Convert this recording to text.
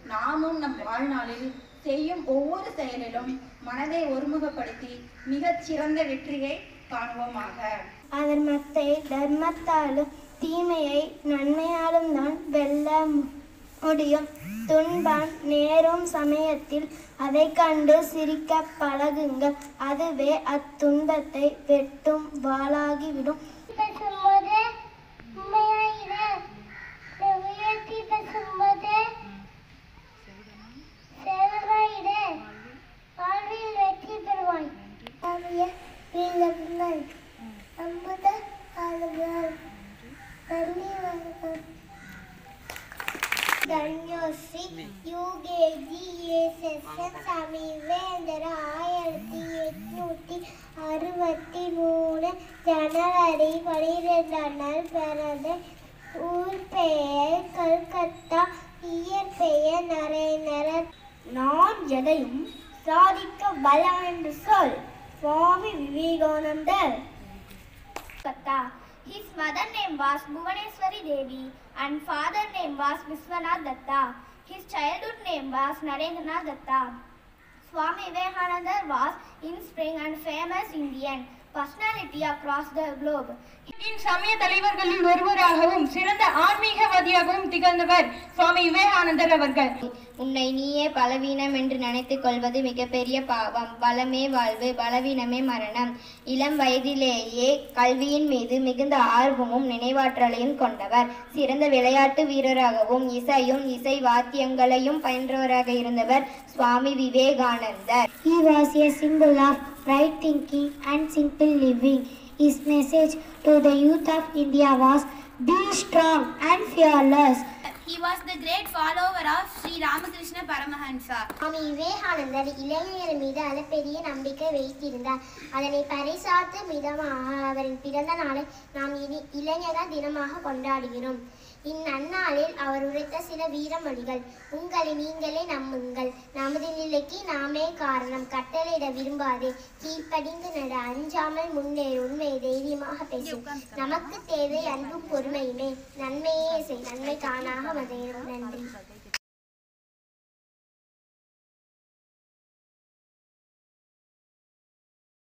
நாமும் நம் வாழ்நாளில் செய்யும் ஒவ்வொரு செயலிலும் மனதை ஒருமுகப்படுத்தி மிகச் சிறந்த வெற்றியை காணுவோமாக அதர்மத்தை தர்மத்தாலும் தீமையை நன்மையாலும் தான் வெல்ல முடியும் துன்பம் நேரும் சமயத்தில் அதை கண்டு சிரிக்க பழகுங்கள் அதுவே அத்துன்பத்தை வெட்டும் வாளாகிவிடும் பேசும்போது உண்மையாயிரு உயர்த்தி பேசும்போது சேவராயிரு வாழ்வில் வெற்றி பெறுவாய் ஆகிய வீரர்கள் அம்புத ஆளுகள் நன்றி வணக்கம் தன்யோசி யூகேஜி எஸ்எஸ்எம் சமீவேந்தர ஆயிரத்தி எட்நூத்தி அறுபத்தி மூணு ஜனவரி பனிரெண்டாம் நாள் பிறந்த ஊர் பெயர் கல்கத்தா இயற்பெயர் நரேந்திர நான் எதையும் சாதிக்க பலம் என்று சொல் சுவாமி விவேகானந்தர் Kolkata. His mother name was Bhuvaneshwari Devi and father name was Viswanath Datta. His childhood name was Narendranath Datta. Swami Vivekananda was in spring and famous Indian personality across the globe. இந்தியின் சமய தலைவர்களில் ஒருவராகவும் சிறந்த ஆன்மீகவாதியாகவும் திகழ்ந்தவர் சுவாமி விவேகானந்தர் அவர்கள் உன்னை நீயே பலவீனம் என்று நினைத்துக் கொள்வது மிகப்பெரிய பாவம் பலமே வாழ்வு பலவீனமே மரணம் இளம் வயதிலேயே கல்வியின் மீது மிகுந்த ஆர்வமும் நினைவாற்றலையும் கொண்டவர் சிறந்த விளையாட்டு வீரராகவும் இசையும் இசை வாத்தியங்களையும் பயின்றவராக இருந்தவர் சுவாமி விவேகானந்தர் He was a symbol of right thinking and simple living. His message to the youth of India was be strong and fearless. He was the great follower of Sri Ramakrishna Paramahansa. சுவாமி விவேகானந்தர் இளைஞர்கள் மீது அளப்பெரிய நம்பிக்கை வைத்திருந்தார் அதனை பறைசாற்றும் விதமாக அவரின் பிறந்த நாளை நாம் இனி இளைஞர்கள் தினமாக கொண்டாடுகிறோம் இந்நன்னாளில் அவர் உரைத்த சில வீரமொழிகள் உங்களை நீங்களே நம்புங்கள் நமது நிலைக்கு நாமே காரணம் கட்டளையிட விரும்பாதே கீழ்ப்படிந்து நட அஞ்சாமல் முன்னேறு உண்மையை தைரியமாக பேசும் நமக்கு தேவை அன்பும் பொறுமையுமே நன்மையே செய் நன்மை தானாக மதையும் நன்றி